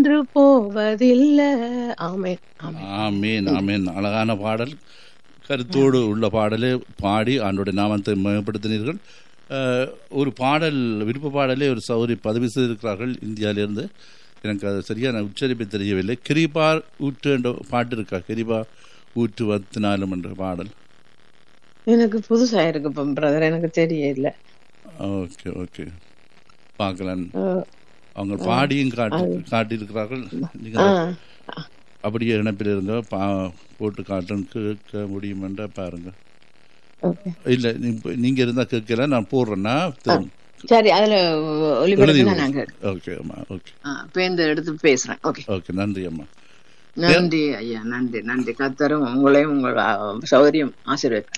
நின்று போவதில்லை ஆமென் ஆமென் ஆமீன் ஆமீன் அழகான பாடல் கருத்தோடு உள்ள பாடலை பாடி ஆண்டோட நாமத்தை மேம்படுத்தினீர்கள் அஹ், ஒரு பாடல் விருப்ப பாடலே ஒரு சௌரி பதவி செய்திருக்கிறார்கள் இந்தியாவிலிருந்து எனக்கு அது சரியான உச்சரிப்பு தெரியவில்லை கிரிபா ஊற்று என்ற பாட்டு இருக்கா கிரிபா ஊற்று வத்தினாலும் என்ற பாடல் எனக்கு புதுசா இருக்கு பிரதர் எனக்கு தெரியல ஓகே ஓகே பார்க்கலாம் அஹ், அவங்க பாடியும் காட்டி காட்டியிருக்கிறார்கள் ஆ, நீங்கள் அப்படியே இணைப்பில் இருங்க பா போட்டு காட்டும் கேட்க முடியுமென்றா பாருங்க okay. இல்ல நீ- நீங்க இருந்தா கேட்கல நான் போடுறேன்னா சரி அதுல ஒளிபரப்புனா நாங்க ஓகே அம்மா ஓகே பேருந்து எடுத்து பேசுறேன் ஓகே ஓகே நன்றி அம்மா நன்றி ஐயா நன்றி நன்றி கத்தரும் உங்களையும் உங்கள் அஹ், சௌகரியம் ஆசீர்வதிப்பார்